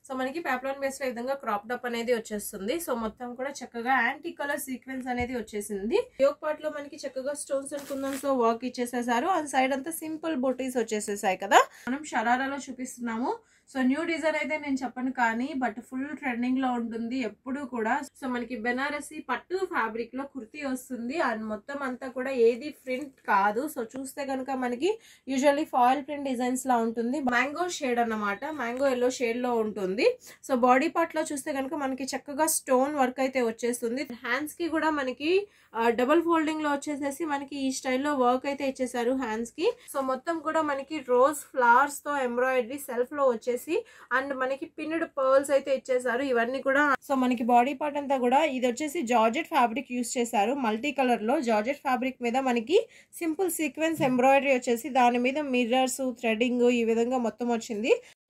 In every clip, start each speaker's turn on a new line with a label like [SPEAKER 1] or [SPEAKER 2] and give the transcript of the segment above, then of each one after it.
[SPEAKER 1] so మనకి ప్యాప్లాన్ base లో ఈ విధంగా క్రాప్ అప్ అనేది వచ్చేస్తుంది సో మొత్తం కూడా చక్కగా యాంటీ కలర్ సీక్వెన్స్ అనేది వచ్చేసింది యోగ్ పార్ట్ లో మనకి చక్కగా స్టోన్స్ అండ్ కుందన్స్ తో వర్క్ ఇచ్చేసేసారు అండ్ సైడ్ అంతా సింపుల్ బొటీస్ వచ్చేసేసాయి కదా మనం షరారాలో చూపిస్తున్నాము సో న్యూ డిజైన్ అయితే నేను చెప్పను కానీ బట్ ఫుల్ ట్రెండింగ్ లో ఉంటుంది ఎప్పుడు కూడా సో మనకి బెనారసి పట్టు ఫ్యాబ్రిక్ లో కుర్తీ వస్తుంది అండ్ మొత్తం అంతా కూడా ఏది ప్రింట్ కాదు సో చూస్తే కనుక మనకి యూజువల్లీ ఫాయిల్ ప్రింట్ డిజైన్స్ లా ఉంటుంది మ్యాంగో షేడ్ అన్నమాట మ్యాంగో ఎల్లో షేడ్ లో ఉంటుంది సో బాడీ పార్ట్ లో చూస్తే కనుక మనకి చక్కగా స్టోన్ వర్క్ అయితే వచ్చేస్తుంది హ్యాండ్స్ కి కూడా మనకి డబుల్ ఫోల్డింగ్ లో వచ్చేసేసి మనకి ఈ స్టైల్లో వర్క్ అయితే ఇచ్చేసారు హ్యాండ్స్ కి సో మొత్తం కూడా మనకి రోజ్ ఫ్లవర్స్ తో ఎంబ్రాయిడరీ సెల్ఫ్ లో వచ్చేసి అండ్ మనకి పిన్నుడ్ పర్ల్స్ అయితే ఇచ్చేసారు ఇవన్నీ కూడా సో మనకి బాడీ పార్ట్ అంతా కూడా ఇది వచ్చేసి జార్జెట్ ఫ్యాబ్రిక్ యూస్ చేశారు మల్టీ కలర్ లో జార్జెట్ ఫ్యాబ్రిక్ మీద మనకి సింపుల్ సీక్వెన్స్ ఎంబ్రాయిడరీ వచ్చేసి దాని మీద మిర్రర్స్ థ్రెడింగ్ ఈ విధంగా మొత్తం వచ్చింది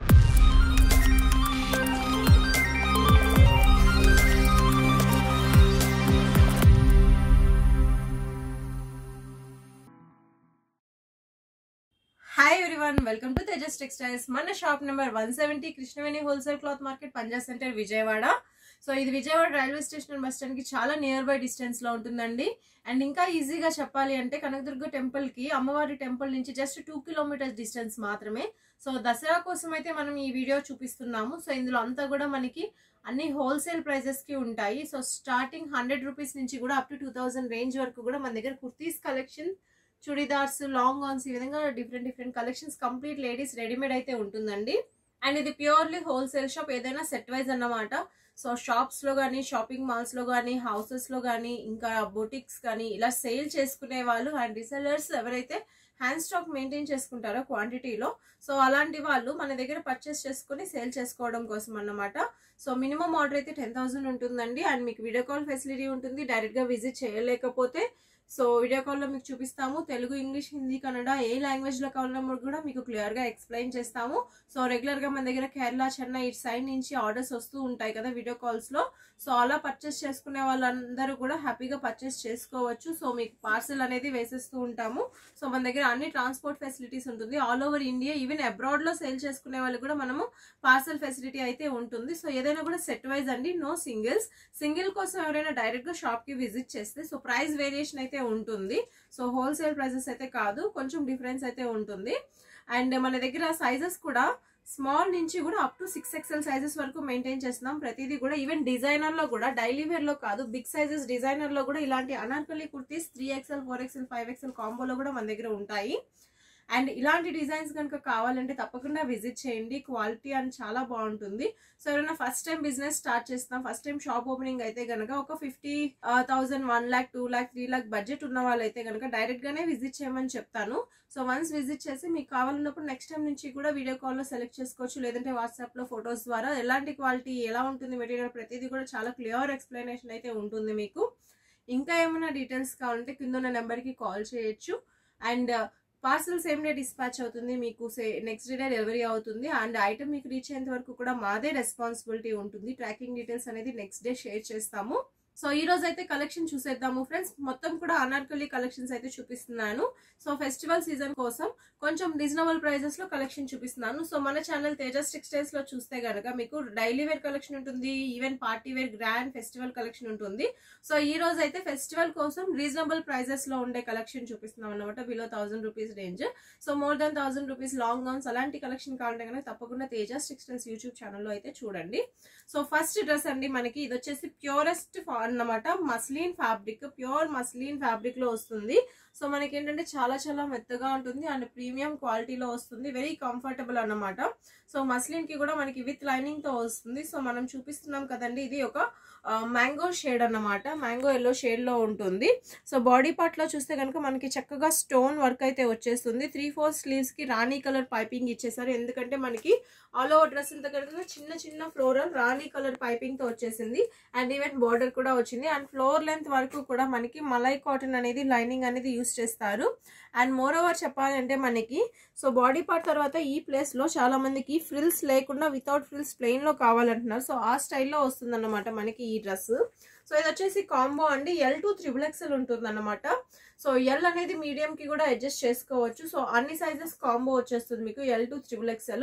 [SPEAKER 1] hi everyone welcome to Tejas textiles మన shop number one seventy Krishnaveni wholesale cloth market Punjab centre Vijayawada so ఇది Vijayawada railway station bus stand కి చాలా నియర్ బై డిస్టెన్స్ లో ఉంటుందండి అండ్ ఇంకా ఈజీగా చెప్పాలి అంటే కనకదుర్గ టెంపుల్ కి అమ్మవారి టెంపుల్ నుంచి జస్ట్ టూ కిలోమీటర్స్ డిస్టెన్స్ మాత్రమే సో దసరా కోసం అయితే మనం ఈ వీడియో చూపిస్తున్నాము సో ఇందులో అంతా కూడా మనకి అన్ని హోల్సేల్ ప్రైజెస్ కి ఉంటాయి సో స్టార్టింగ్ హండ్రెడ్ రూపీస్ నుంచి కూడా up to two thousand range వరకు కూడా మన దగ్గర kurtis collection churidars long ones ఈ విధంగా different different collections complete ladies readymade అయితే ఉంటుందండి అండ్ ఇది ప్యూర్లీ హోల్సేల్ షాప్ ఏదైనా సెట్ వైజ్ అన్నమాట సో షాప్స్ లో కానీ షాపింగ్ మాల్స్ లో కానీ హౌసెస్ లో కానీ ఇంకా బొటిక్స్ కానీ ఇలా సేల్ చేసుకునే వాళ్ళు అండ్ రిసెలర్స్ ఎవరైతే హ్యాండ్ స్టాక్ మెయింటైన్ చేసుకుంటారో క్వాంటిటీలో సో అలాంటి వాళ్ళు మన దగ్గర పర్చేస్ చేసుకుని సేల్ చేసుకోవడం కోసం అన్నమాట సో మినిమం ఆర్డర్ అయితే టెన్ థౌసండ్ ఉంటుందండి అండ్ మీకు వీడియో కాల్ ఫెసిలిటీ ఉంటుంది డైరెక్ట్ గా విజిట్ చేయలేకపోతే సో వీడియో కాల్లో మీకు చూపిస్తాము తెలుగు ఇంగ్లీష్ హిందీ కన్నడ ఏ లాంగ్వేజ్ లో కావాలన్నా కూడా మీకు క్లియర్ గా ఎక్స్ప్లెయిన్ చేస్తాము సో రెగ్యులర్ గా మన దగ్గర కేరళ చెన్నై ఇటు సైడ్ నుంచి ఆర్డర్స్ వస్తూ ఉంటాయి కదా వీడియో కాల్స్ లో సో అలా పర్చేస్ చేసుకునే వాళ్ళందరూ కూడా హ్యాపీగా పర్చేస్ చేసుకోవచ్చు సో మీకు పార్సల్ అనేది వేసేస్తూ ఉంటాము సో మన దగ్గర అన్ని ట్రాన్స్పోర్ట్ ఫెసిలిటీస్ ఉంటుంది all over India even abroad లో సేల్ చేసుకునే వాళ్ళు కూడా మనము పార్సల్ ఫెసిలిటీ అయితే ఉంటుంది సో ఏదైనా కూడా సెట్ వైజ్ అండి నో సింగిల్స్ సింగిల్ కోసం ఎవరైనా డైరెక్ట్ గా షాప్ కి విజిట్ చేస్తే సో ప్రైస్ వేరియేషన్ అయితే ఉంటుంది సో హోల్సేల్ ప్రైసెస్ అయితే కాదు కొంచెం డిఫరెన్స్ అయితే ఉంటుంది అండ్ మన దగ్గర సైజెస్ కూడా స్మాల్ నుంచి కూడా up to six XL sizes వరకు మెయింటైన్ చేస్తున్నాం ప్రతిదీ కూడా ఈవెన్ డిజైనర్ లో కూడా డైలీ వేర్ లో కాదు బిగ్ సైజెస్ డిజైనర్ లో కూడా ఇలాంటి Anarkali kurtis three XL four XL five XL కాంబోలో కూడా మన దగ్గర ఉంటాయి అండ్ ఇలాంటి డిజైన్స్ కనుక కావాలంటే తప్పకుండా విజిట్ చేయండి క్వాలిటీ అని చాలా బాగుంటుంది సో ఎవరైనా ఫస్ట్ టైం బిజినెస్ స్టార్ట్ చేస్తాం ఫస్ట్ టైం షాప్ ఓపెనింగ్ అయితే కనుక ఒక fifty thousand one lakh two lakh three lakh budget ఉన్న వాళ్ళైతే కనుక డైరెక్ట్ గానే విజిట్ చేయమని చెప్తాను సో వన్స్ విజిట్ చేసి మీకు కావాలన్నప్పుడు నెక్స్ట్ టైం నుంచి కూడా వీడియో కాల్లో సెలెక్ట్ చేసుకోవచ్చు లేదంటే వాట్సాప్ లో ఫొటోస్ ద్వారా ఎలాంటి క్వాలిటీ ఎలా ఉంటుంది మెటీరియల్ ప్రతిదీ కూడా చాలా క్లియర్ ఎక్స్ప్లెనేషన్ అయితే ఉంటుంది మీకు ఇంకా ఏమైనా డీటెయిల్స్ కావాలంటే కింద ఉన్న నెంబర్కి కాల్ చేయొచ్చు and parcel same day dispatch అవుతుంది మీకు సే నెక్స్ట్ డే డెలివరీ అవుతుంది అండ్ ఐటమ్ మీకు రీచ్ అయ్యేంత వరకు కూడా మాదే రెస్పాన్సిబిలిటీ ఉంటుంది ట్రాకింగ్ డీటెయిల్స్ అనేది నెక్స్ట్ డే షేర్ చేస్తాము సో ఈ రోజు అయితే కలెక్షన్ చూసేద్దాము ఫ్రెండ్స్ మొత్తం కూడా అనార్కలి కలెక్షన్స్ అయితే చూపిస్తున్నాను సో ఫెస్టివల్ సీజన్ కోసం కొంచెం రీజనబుల్ ప్రైజెస్ లో కలెక్షన్ చూపిస్తున్నాను సో మన ఛానల్ తేజస్ టెక్స్టైల్స్ లో చూస్తే గనక మీకు డైలీ వేర్ కలెక్షన్ ఉంటుంది even party wear grand festival collection ఉంటుంది సో ఈ రోజు అయితే ఫెస్టివల్ కోసం రీజనబుల్ ప్రైజెస్ లో ఉండే కలెక్షన్ చూపిస్తున్నాం అనమాట below thousand rupees range so more than thousand rupees long gowns అలాంటి కలెక్షన్ కావాలంటే కనుక తప్పకుండా తేజస్ టెక్స్టైల్స్ యూట్యూబ్ ఛానల్లో అయితే చూడండి సో ఫస్ట్ డ్రెస్ అండి మనకి ఇది వచ్చేసి ప్యూరెస్ట్ అన్నమాట muslin fabric pure muslin fabric లో వస్తుంది సో మనకి ఏంటంటే చాలా చాలా మెత్తగా ఉంటుంది అండ్ ప్రీమియం క్వాలిటీలో వస్తుంది వెరీ కంఫర్టబుల్ అన్నమాట సో మస్లిన్ కి కూడా మనకి విత్ లైనింగ్ తో వస్తుంది సో మనం చూపిస్తున్నాం కదండి ఇది ఒక మ్యాంగో షేడ్ అన్నమాట మ్యాంగో ఎల్లో షేడ్ లో ఉంటుంది సో బాడీ పార్ట్ లో చూస్తే కనుక మనకి చక్కగా స్టోన్ వర్క్ అయితే వచ్చేస్తుంది త్రీ ఫోర్ స్లీవ్స్ కి రాణి కలర్ పైపింగ్ ఇచ్చేసారు ఎందుకంటే మనకి ఆల్ ఓవర్ డ్రెస్ ఇంత కనుక చిన్న చిన్న ఫ్లోరల్ రాణి కలర్ పైపింగ్ తో వచ్చేసింది అండ్ ఈవెన్ బార్డర్ కూడా వచ్చింది అండ్ ఫ్లోర్ లెంత్ వరకు కూడా మనకి మలై కాటన్ అనేది లైనింగ్ అనేది యూస్ చేస్తారు అండ్ మోర్ ఓవర్ చెప్పాలంటే మనకి సో బాడీ పార్ట్ తర్వాత ఈ ప్లేస్ లో చాలా మందికి ఫ్రిల్స్ లేకుండా వితౌట్ ఫ్రిల్స్ ప్లెయిన్ లో కావాలంటున్నారు సో ఆ స్టైల్లో వస్తుంది అనమాట మనకి ఈ డ్రెస్ సో ఇది వచ్చేసి కాంబో అండి ఎల్ టు త్రిబుల్ ఎక్స్ఎల్ ఉంటుంది అనమాట సో ఎల్ అనేది మీడియం కి కూడా అడ్జస్ట్ చేసుకోవచ్చు సో అన్ని సైజెస్ కాంబో వచ్చేస్తుంది మీకు L to triple XL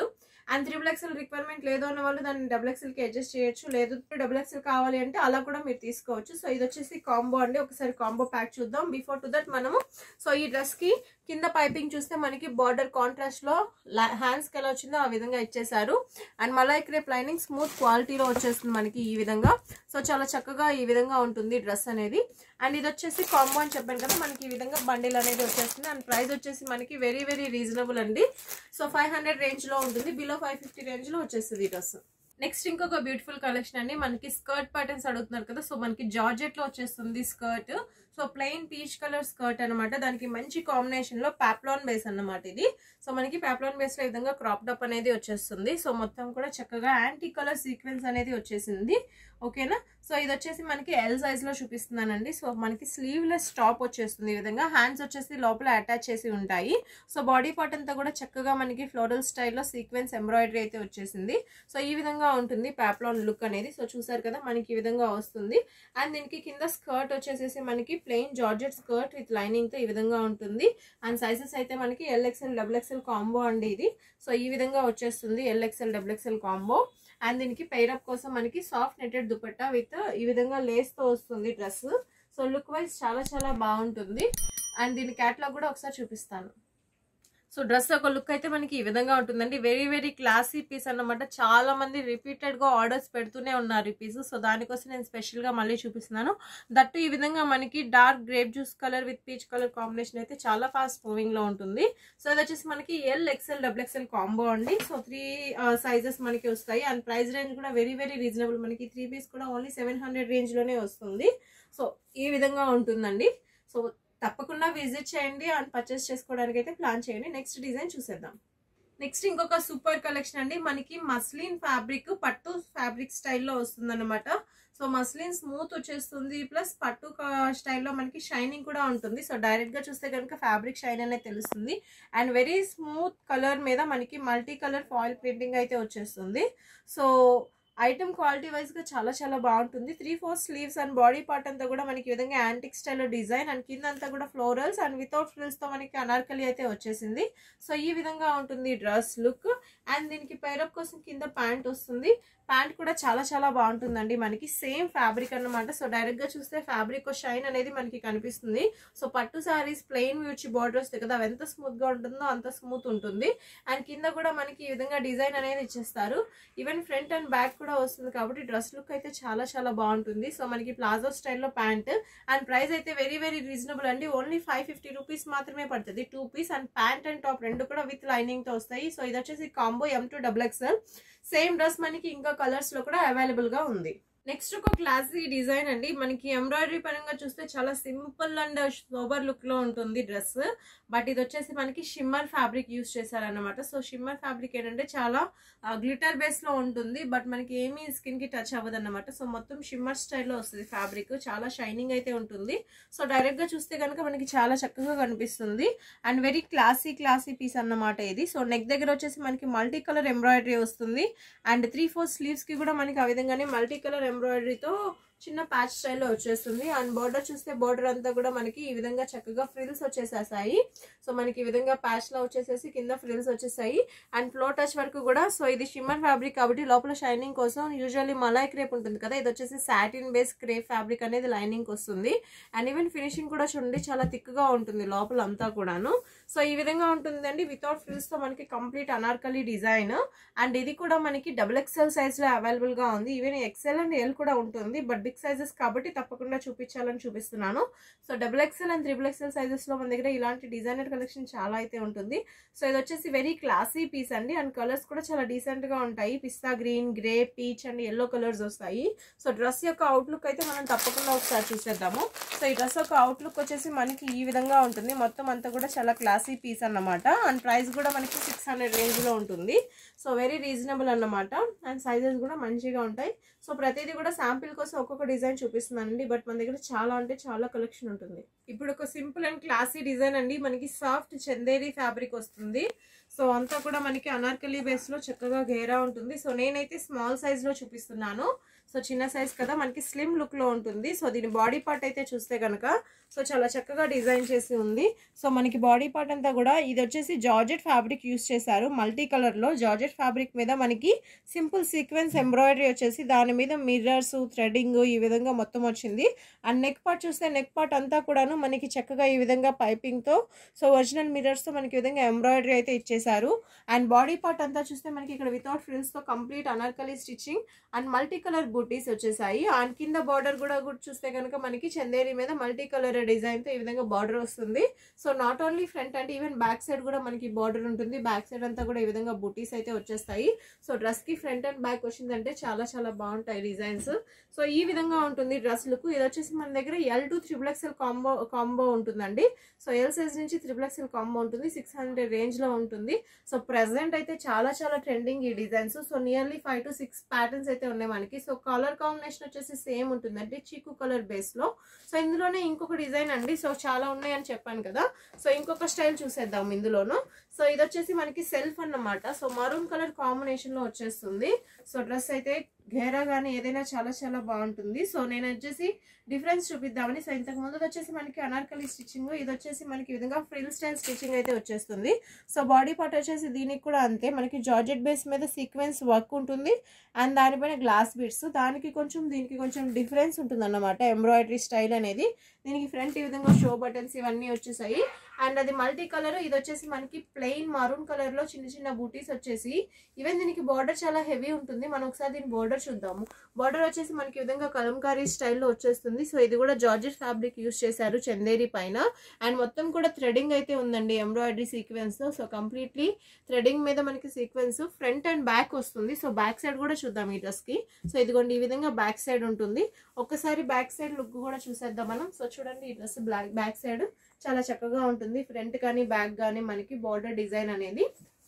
[SPEAKER 1] and triple XL requirement లేదు అన్న వాళ్ళు దాన్ని డబుల్ ఎక్స్ఎల్కి అడ్జస్ట్ చేయొచ్చు లేదు డబుల్ ఎక్స్ఎల్ కావాలి అంటే అలా కూడా మీరు తీసుకోవచ్చు సో ఇది వచ్చేసి కాంబో అండి ఒకసారి కాంబో ప్యాక్ చూద్దాం బిఫోర్ టు దట్ మనము సో ఈ డ్రెస్కి కింద పైపింగ్ చూస్తే మనకి బార్డర్ కాంట్రాస్ట్ లో హ్యాండ్స్కి ఎలా వచ్చిందో ఆ విధంగా ఇచ్చేసారు and malai crepe lining smooth క్వాలిటీలో వచ్చేస్తుంది మనకి ఈ విధంగా సో చాలా చక్కగా ఈ విధంగా ఉంటుంది డ్రెస్ అనేది అండ్ ఇది వచ్చేసి కాంబో అని చెప్పాను కదా మనకి ఈ విధంగా బండిల్ అనేది వచ్చేస్తుంది అండ్ ప్రైస్ వచ్చేసి మనకి వెరీ వెరీ రీజనబుల్ అండి సో ఫైవ్ హండ్రెడ్ రేంజ్ లో ఉంటుంది బిలో ఫైవ్ ఫిఫ్టీ రేంజ్ లో వచ్చేస్తుంది ఈ డ్రెస్ నెక్స్ట్ ఇంకొక బ్యూటిఫుల్ కలెక్షన్ అండి మనకి స్కర్ట్ ప్యాటర్న్స్ అడుగుతున్నారు కదా సో మనకి జార్జెట్ లో వచ్చేస్తుంది skirt so plain peach colour skirt అనమాట దానికి మంచి కాంబినేషన్ లో పాప్లాన్ బేస్ అన్నమాట ఇది సో మనకి పాప్లాన్ బేస్ లో ఈ విధంగా క్రాప్ టాప్ అనేది వచ్చేస్తుంది సో మొత్తం కూడా చక్కగా యాంటీ కలర్ సీక్వెన్స్ అనేది వచ్చేసింది ఓకేనా సో ఇది వచ్చేసి మనకి ఎల్ సైజ్ లో చూపిస్తున్నానండి సో మనకి స్లీవ్లెస్ టాప్ వచ్చేస్తుంది ఈ విధంగా హ్యాండ్స్ వచ్చేసి లోపల అటాచ్ చేసి ఉంటాయి సో బాడీ పార్ట్ అంతా కూడా చక్కగా మనకి ఫ్లోరల్ స్టైల్లో సీక్వెన్స్ ఎంబ్రాయిడరీ అయితే వచ్చేసింది సో ఈ విధంగా ఉంటుంది పాప్లాన్ లుక్ అనేది సో చూసారు కదా మనకి ఈ విధంగా వస్తుంది అండ్ దీనికి కింద స్కర్ట్ వచ్చేసేసి మనకి plain georgette skirt with lining తో ఈ విధంగా ఉంటుంది అండ్ సైజెస్ అయితే మనకి ఎల్ఎక్స్ఎల్ డబుల్ ఎక్స్ఎల్ కాంబో అండి ఇది సో ఈ విధంగా వచ్చేస్తుంది L XL double XL combo and దీనికి పైరప్ కోసం మనకి సాఫ్ట్ నెటెడ్ దుపట్టా విత్ ఈ విధంగా లేస్ తో వస్తుంది డ్రెస్ సో లుక్ వైజ్ చాలా చాలా బాగుంటుంది అండ్ దీని క్యాట్లాగ్ కూడా ఒకసారి చూపిస్తాను సో డ్రెస్ ఒక లుక్ అయితే మనకి ఈ విధంగా ఉంటుందండి వెరీ వెరీ క్లాసీ పీస్ అన్నమాట చాలా మంది రిపీటెడ్ గా ఆర్డర్స్ పెడుతూనే ఉన్నారు ఈ పీస్ సో దానికోసం నేను స్పెషల్ గా మళ్ళీ చూపిస్తున్నాను దట్టు ఈ విధంగా మనకి dark grape juice colour with peach colour combination అయితే చాలా ఫాస్ట్ మూవింగ్ లో ఉంటుంది సో ఇది వచ్చేసి మనకి L XL double XL combo అండి సో త్రీ సైజెస్ మనకి వస్తాయి అండ్ ప్రైస్ రేంజ్ కూడా వెరీ వెరీ రీజనబుల్ మనకి త్రీ పీస్ కూడా ఓన్లీ సెవెన్ హండ్రెడ్ రేంజ్ లోనే వస్తుంది సో ఈ విధంగా ఉంటుందండి సో తప్పకుండా విజిట్ చేయండి అండ్ పర్చేస్ చేసుకోవడానికి అయితే ప్లాన్ చేయండి నెక్స్ట్ డిజైన్ చూసేద్దాం నెక్స్ట్ ఇంకొక సూపర్ కలెక్షన్ అండి మనకి మస్లిన్ ఫ్యాబ్రిక్ పట్టు ఫ్యాబ్రిక్ స్టైల్లో వస్తుంది అనమాట సో మస్లిన్ స్మూత్ వచ్చేస్తుంది ప్లస్ పట్టు స్టైల్లో మనకి షైనింగ్ కూడా ఉంటుంది సో డైరెక్ట్ గా చూస్తే కనుక ఫ్యాబ్రిక్ షైన్ అనేది తెలుస్తుంది అండ్ వెరీ స్మూత్ కలర్ మీద మనకి మల్టీ కలర్ ఫాయిల్ ప్రింటింగ్ అయితే వచ్చేస్తుంది సో ఐటమ్ క్వాలిటీ వైజ్ గా చాలా చాలా బాగుంటుంది three four sleeves and body part అంతా కూడా మనకి ఈ విధంగా యాంటిక్ స్టైల్లో డిజైన్ అండ్ కింద అంతా కూడా ఫ్లోరల్స్ అండ్ వితౌట్ ఫ్రిల్స్ తో మనకి అనార్కలి అయితే వచ్చేసింది సో ఈ విధంగా ఉంటుంది డ్రెస్ లుక్ అండ్ దీనికి పైరప్ కోసం కింద ప్యాంట్ వస్తుంది ప్యాంట్ కూడా చాలా చాలా బాగుంటుందండి మనకి సేమ్ ఫ్యాబ్రిక్ అన్నమాట సో డైరెక్ట్ గా చూస్తే ఫ్యాబ్రిక్ షైన్ అనేది మనకి కనిపిస్తుంది సో పట్టు సారీస్ ప్లెయిన్ వచ్చి బార్డర్ వస్తాయి కదా అవి ఎంత స్మూత్ గా ఉంటుందో అంత స్మూత్ ఉంటుంది అండ్ కింద కూడా మనకి ఈ విధంగా డిజైన్ అనేది ఇచ్చేస్తారు ఈవెన్ ఫ్రంట్ అండ్ బ్యాక్ కూడా వస్తుంది కాబట్టి డ్రెస్ లుక్ అయితే చాలా చాలా బాగుంటుంది సో మనకి ప్లాజో స్టైల్లో ప్యాంట్ అండ్ ప్రైస్ అయితే వెరీ వెరీ రీజనబుల్ అండి ఓన్లీ ఫైవ్ ఫిఫ్టీ రూపీస్ మాత్రమే పడుతుంది two piece and pant and top రెండు కూడా విత్ లైనింగ్ తో వస్తాయి సో ఇది వచ్చేసి combo M to double XL same dress మనకి ఇంకా కలర్స్ లో కూడా అవైలబుల్ గా ఉంది నెక్స్ట్ ఒక క్లాసీ డిజైన్ అండి మనకి ఎంబ్రాయిడరీ పరంగా చూస్తే చాలా సింపుల్ అండ్ సోబర్ లుక్ లో ఉంటుంది డ్రెస్ బట్ ఇది వచ్చేసి మనకి షిమ్మర్ ఫ్యాబ్రిక్ యూస్ చేశారనమాట సో షిమ్మర్ ఫ్యాబ్రిక్ ఏంటంటే చాలా గ్లిటర్ బేస్ లో ఉంటుంది బట్ మనకి ఏమీ స్కిన్ కి టచ్ అవ్వదు అనమాట సో మొత్తం షిమ్మర్ స్టైల్లో వస్తుంది ఫ్యాబ్రిక్ చాలా షైనింగ్ అయితే ఉంటుంది సో డైరెక్ట్ గా చూస్తే కనుక మనకి చాలా చక్కగా కనిపిస్తుంది and very classy classy piece అన్నమాట ఇది సో నెక్ దగ్గర వచ్చేసి మనకి మల్టీ కలర్ ఎంబ్రాయిడరీ వస్తుంది అండ్ త్రీ ఫోర్ స్లీవ్స్ కి కూడా మనకి ఆ విధంగానే మల్టీ కలర్ ఎంబ్రాయిడరీతో చిన్న ప్యాచ్ స్టైల్లో వచ్చేస్తుంది అండ్ బార్డర్ చూస్తే బార్డర్ అంతా కూడా మనకి ఈ విధంగా చక్కగా ఫ్రిల్స్ వచ్చేసేసాయి సో మనకి ఈ విధంగా ప్యాచ్ లో వచ్చేసేసి కింద ఫ్రిల్స్ వచ్చేసాయి అండ్ ఫ్లో టచ్ వరకు కూడా సో ఇది షిమ్మర్ ఫ్యాబ్రిక్ కాబట్టి లోపల షైనింగ్ కోసం యూజువల్లీ మలాయ్ క్రేప్ ఉంటుంది కదా ఇది వచ్చేసి సాటిన్ బేస్ క్రేప్ ఫ్యాబ్రిక్ అనేది లైనింగ్ వస్తుంది అండ్ ఈవెన్ ఫినిషింగ్ కూడా చూడండి చాలా థిక్ గా ఉంటుంది లోపల అంతా కూడాను సో ఈ విధంగా ఉంటుందండి వితౌట్ ఫ్రిల్స్ తో మనకి కంప్లీట్ అనార్కలి డిజైన్ అండ్ ఇది కూడా మనకి డబుల్ ఎక్స్ఎల్ సైజ్ లో అవైలబుల్ గా ఉంది ఈవెన్ ఎక్స్ఎల్ అండ్ ఎల్ కూడా ఉంటుంది బట్ బిగ్ సైజెస్ కాబట్టి తప్పకుండా చూపించాలని చూపిస్తున్నాను so double XL and triple XL sizes లో మన దగ్గర ఇలాంటి డిజైనర్ కలెక్షన్ చాలా అయితే ఉంటుంది సో ఇది వచ్చేసి వెరీ క్లాసీ పీస్ అండి అండ్ కలర్స్ కూడా చాలా డీసెంట్ గా ఉంటాయి pista green grey peach and yellow colours వస్తాయి సో డ్రెస్ యొక్క అవుట్లుక్ అయితే మనం తప్పకుండా ఒకసారి చూసేద్దాము సో ఈ డ్రెస్ యొక్క అవుట్లుక్ వచ్చేసి మనకి ఈ విధంగా ఉంటుంది మొత్తం అంతా కూడా చాలా క్లాసీ పీస్ అన్నమాట అండ్ ప్రైస్ కూడా మనకి సిక్స్ హండ్రెడ్ రేంజ్ లో ఉంటుంది సో వెరీ రీజనబుల్ అన్నమాట అండ్ సైజెస్ కూడా మంచిగా ఉంటాయి సో ప్రతిదీ కూడా శాంపిల్ కోసం ఒక్కొక్క డిజైన్ చూపిస్తున్నానండి బట్ మన దగ్గర చాలా అంటే చాలా కలెక్షన్ ఉంటుంది ఇప్పుడు ఒక సింపుల్ అండ్ క్లాసీ డిజైన్ అండి మనకి సాఫ్ట్ చందేరి ఫ్యాబ్రిక్ వస్తుంది సో అంతా కూడా మనకి అనార్కలి బేస్ లో చక్కగా గేరా ఉంటుంది సో నేనైతే స్మాల్ సైజ్ లో చూపిస్తున్నాను సో చిన్న సైజ్ కదా మనకి స్లిమ్ లుక్ లో ఉంటుంది సో దీని బాడీ పార్ట్ అయితే చూస్తే కనుక సో చాలా చక్కగా డిజైన్ చేసి ఉంది సో మనకి బాడీ పార్ట్ అంతా కూడా ఇది వచ్చేసి జార్జెట్ ఫ్యాబ్రిక్ యూస్ చేశారు మల్టీ కలర్ లో జార్జెట్ ఫ్యాబ్రిక్ మీద మనకి సింపుల్ సీక్వెన్స్ ఎంబ్రాయిడరీ వచ్చేసి దాని మీద మిర్రర్స్ థ్రెడింగ్ ఈ విధంగా మొత్తం వచ్చింది అండ్ నెక్ పార్ట్ చూస్తే నెక్ పార్ట్ అంతా కూడాను మనకి చక్కగా ఈ విధంగా పైపింగ్ తో సో ఒరిజినల్ మిర్రర్స్ తో మనకి ఈ విధంగా ఎంబ్రాయిడరీ అయితే ఇచ్చేసారు అండ్ బాడీ పార్ట్ అంతా చూస్తే మనకి ఇక్కడ వితౌట్ ఫ్రిల్స్ తో complete Anarkali stitching and multi colour బూటీస్ వచ్చేసాయి అండ్ కింద బార్డర్ కూడా కూడా చూస్తే కనుక మనకి చందేరి మీద మల్టీ కలర్ డిజైన్ తో ఈ విధంగా బార్డర్ వస్తుంది సో నాట్ ఓన్లీ ఫ్రంట్ అంటే ఈవెన్ బ్యాక్ సైడ్ కూడా మనకి బార్డర్ ఉంటుంది బ్యాక్ సైడ్ అంతా కూడా ఈ విధంగా బూటీస్ అయితే వచ్చేస్తాయి సో డ్రెస్ కి ఫ్రంట్ అండ్ బ్యాక్ వచ్చిందంటే చాలా చాలా బాగుంటాయి డిజైన్స్ సో ఈ విధంగా ఉంటుంది డ్రెస్ లుక్ ఇది వచ్చేసి మన దగ్గర L to triple XL combo combo ఉంటుందండి సో ఎల్ సైజ్ నుంచి త్రిబుల్ ఎక్స్ఎల్ కాంబో ఉంటుంది సిక్స్ హండ్రెడ్ రేంజ్ లో ఉంటుంది సో ప్రెసెంట్ అయితే చాలా చాలా ట్రెండింగ్ ఈ designs so nearly five to six patterns అయితే ఉన్నాయి మనకి సో కలర్ కాంబినేషన్ వచ్చేసి సేమ్ ఉంటుంది అంటే చీకు కలర్ బేస్ లో సో ఇందులోనే ఇంకొక డిజైన్ అండి సో చాలా ఉన్నాయని చెప్పాను కదా సో ఇంకొక స్టైల్ చూసేద్దాం ఇందులోను సో ఇది వచ్చేసి మనకి సెల్ఫ్ అన్నమాట సో మరూన్ కలర్ కాంబినేషన్ లో వచ్చేస్తుంది సో డ్రెస్ అయితే ఘేరా కానీ ఏదైనా చాలా చాలా బాగుంటుంది సో నేను వచ్చేసి డిఫరెన్స్ చూపిద్దామని సో ఇంతకు ముందు వచ్చేసి మనకి అనార్కలి స్టిచ్చింగ్ ఇది వచ్చేసి మనకి ఈ విధంగా ఫ్రిల్ స్టైల్ స్టిచ్చింగ్ అయితే వచ్చేస్తుంది సో బాడీ పార్ట్ వచ్చేసి దీనికి కూడా అంతే మనకి జార్జెట్ బేస్ మీద సీక్వెన్స్ వర్క్ ఉంటుంది అండ్ దానిపైన గ్లాస్ బీడ్స్ దానికి కొంచెం దీనికి కొంచెం డిఫరెన్స్ ఉంటుంది అన్నమాట ఎంబ్రాయిడరీ స్టైల్ అనేది దీనికి ఫ్రంట్ ఈ విధంగా షో బటన్స్ ఇవన్నీ వచ్చేసాయి అండ్ అది మల్టీ కలర్ ఇది వచ్చేసి మనకి ప్లెయిన్ మరూన్ కలర్ లో చిన్న చిన్న బూటీస్ వచ్చేసి ఈవెన్ దీనికి బార్డర్ చాలా హెవీ ఉంటుంది మనం ఒకసారి దీని బార్డర్ చూద్దాము బార్డర్ వచ్చేసి మనకి ఈ విధంగా కలంకారీ స్టైల్లో వచ్చేస్తుంది సో ఇది కూడా జార్జెట్ ఫ్యాబ్రిక్ యూస్ చేశారు చందేరి పైన అండ్ మొత్తం కూడా థ్రెడింగ్ అయితే ఉందండి embroidery sequence so completely threading మీద మనకి సీక్వెన్స్ ఫ్రంట్ అండ్ బ్యాక్ వస్తుంది సో బ్యాక్ సైడ్ కూడా చూద్దాం ఈ డ్రెస్ కి సో ఇదిగోండి ఈ విధంగా బ్యాక్ సైడ్ ఉంటుంది ఒక్కసారి బ్యాక్ సైడ్ లుక్ కూడా చూసేద్దాం మనం సో చూడండి ఈ డ్రెస్ బ్లాక్ బ్యాక్ సైడ్ చాలా చక్కగా ఉంటుంది ఫ్రంట్ కానీ బ్యాక్ కానీ మనకి బార్డర్ డిజైన్ అనేది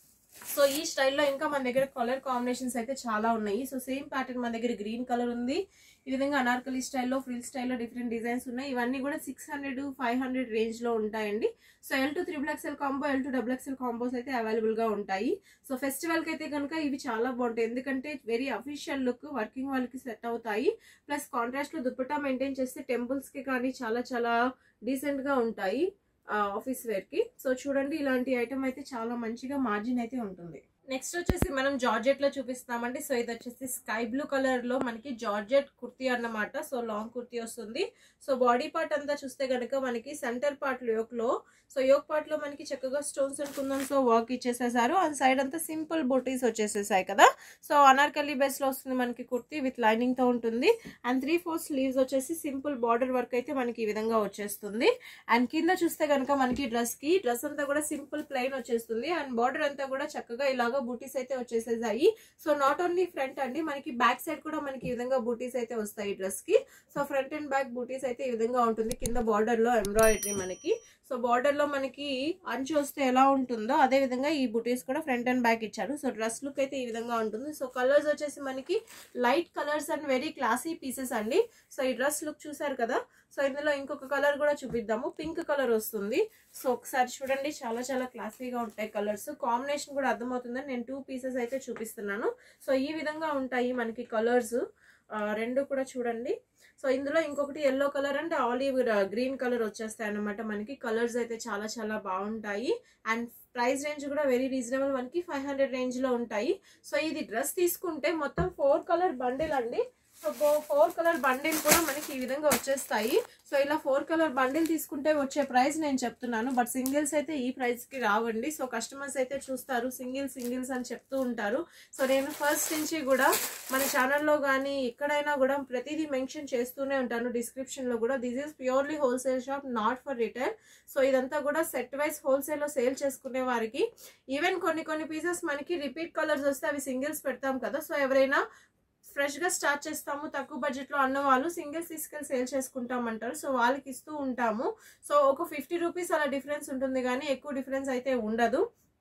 [SPEAKER 1] సో ఈ స్టైల్లో ఇంకా మన దగ్గర కలర్ కాంబినేషన్స్ అయితే చాలా ఉన్నాయి సో సేమ్ ప్యాటర్న్ మన దగ్గర గ్రీన్ కలర్ ఉంది ఈ విధంగా అనార్కలి స్టైల్లో ఫ్రిల్ స్టైల్లో డిఫరెంట్ డిజైన్స్ ఉన్నాయి ఇవన్నీ కూడా six hundred five hundred range లో ఉంటాయండి so L to triple XL combo L to double XL combos అయితే అవైలబుల్ గా ఉంటాయి సో ఫెస్టివల్ కి అయితే కనుక ఇవి చాలా బాగుంటాయి ఎందుకంటే వెరీ అఫీషియల్ లుక్ వర్కింగ్ వాళ్ళకి సెట్ అవుతాయి ప్లస్ కాంట్రాస్ట్ లో దుప్పటా మెయింటైన్ చేస్తే టెంపుల్స్ కి కానీ చాలా చాలా డీసెంట్ గా ఉంటాయి ఆఫీస్ వేర్ కి సో చూడండి ఇలాంటి ఐటమ్ అయితే చాలా మంచిగా మార్జిన్ అయితే ఉంటుంది నెక్స్ట్ వచ్చేసి మనం జార్జెట్ లో చూపిస్తామండి సో ఇది వచ్చేసి స్కై బ్లూ కలర్ లో మనకి జార్జెట్ కుర్తీ అన్నమాట సో లాంగ్ కుర్తీ వస్తుంది సో బాడీ పార్ట్ అంతా చూస్తే కనుక మనకి సెంటర్ పార్ట్ యోక్ లో సో యోక్ పార్ట్ లో మనకి చక్కగా స్టోన్స్ అండ్ కుందన్స్ తో వర్క్ ఇచ్చేసేసారు అండ్ సైడ్ అంతా సింపుల్ బొటీస్ వచ్చేసేసాయి కదా సో అనార్కలి బేస్ లో వస్తుంది మనకి కుర్తీ విత్ లైనింగ్ తో ఉంటుంది అండ్ త్రీ ఫోర్ స్లీవ్స్ వచ్చేసి సింపుల్ బార్డర్ వర్క్ అయితే మనకి ఈ విధంగా వచ్చేస్తుంది అండ్ కింద చూస్తే కనుక మనకి డ్రెస్ కి డ్రెస్ అంతా కూడా సింపుల్ ప్లెయిన్ వచ్చేస్తుంది అండ్ బార్డర్ అంతా కూడా చక్కగా ఇలాగా బూటీస్ అయితే వచ్చేసేసాయి సో నాట్ ఓన్లీ ఫ్రంట్ అండి మనకి బ్యాక్ సైడ్ కూడా మనకి ఈ విధంగా బూటీస్ అయితే వస్తాయి డ్రెస్ కి so front and back butis అయితే ఈ విధంగా ఉంటుంది కింద బార్డర్ లో ఎంబ్రాయిడరీ మనకి సో బార్డర్ లో మనకి అంచు వస్తే ఎలా ఉంటుందో అదే విధంగా ఈ బుటీస్ కూడా ఫ్రంట్ అండ్ బ్యాక్ ఇచ్చారు సో డ్రెస్ లుక్ అయితే ఈ విధంగా ఉంటుంది సో కలర్స్ వచ్చేసి మనకి light colours and very classy pieces అండి సో ఈ డ్రెస్ లుక్ చూసారు కదా సో ఇందులో ఇంకొక కలర్ కూడా చూపిద్దాము పింక్ కలర్ వస్తుంది సో ఒకసారి చూడండి చాలా చాలా క్లాసీగా ఉంటాయి కలర్స్ కాంబినేషన్ కూడా అర్థమవుతుందని నేను టూ పీసెస్ అయితే చూపిస్తున్నాను సో ఈ విధంగా ఉంటాయి మనకి కలర్స్ రెండు కూడా చూడండి సో ఇందులో ఇంకొకటి yellow colour and olive green colour వచ్చేస్తాయి అనమాట మనకి కలర్స్ అయితే చాలా చాలా బాగుంటాయి అండ్ ప్రైస్ రేంజ్ కూడా వెరీ రీజనబుల్ మనకి ఫైవ్ హండ్రెడ్ రేంజ్ లో ఉంటాయి సో ఇది డ్రెస్ తీసుకుంటే మొత్తం ఫోర్ కలర్ బండిల్ అండి సో ఫోర్ కలర్ బండిల్ కూడా మనకి ఈ విధంగా వచ్చేస్తాయి సో ఇలా ఫోర్ కలర్ బండిల్ తీసుకుంటే వచ్చే ప్రైస్ నేను చెప్తున్నాను బట్ సింగిల్స్ అయితే ఈ ప్రైస్ కి రావండి సో కస్టమర్స్ అయితే చూస్తారు సింగిల్ సింగిల్స్ అని చెప్తూ ఉంటారు సో నేను ఫస్ట్ నుంచి కూడా మన ఛానల్లో కానీ ఎక్కడైనా కూడా ప్రతిదీ మెన్షన్ చేస్తూనే ఉంటాను డిస్క్రిప్షన్ లో కూడా this is purely wholesale shop not for retail so ఇదంతా కూడా సెట్ వైజ్ హోల్సేల్ లో సేల్ చేసుకునే వారికి ఈవెన్ కొన్ని కొన్ని పీసెస్ మనకి రిపీట్ కలర్స్ వస్తే అవి సింగిల్స్ పెడతాం కదా సో ఎవరైనా ఫ్రెష్ గా స్టార్ట్ చేస్తాము తక్కువ బడ్జెట్ లో అన్న వాళ్ళు సింగిల్స్ తీసుకెళ్ళి సేల్ చేసుకుంటామంటారు సో వాళ్ళకి ఇస్తూ ఉంటాము సో ఒక ఫిఫ్టీ రూపీస్ అలా డిఫరెన్స్ ఉంటుంది కానీ ఎక్కువ డిఫరెన్స్ అయితే ఉండదు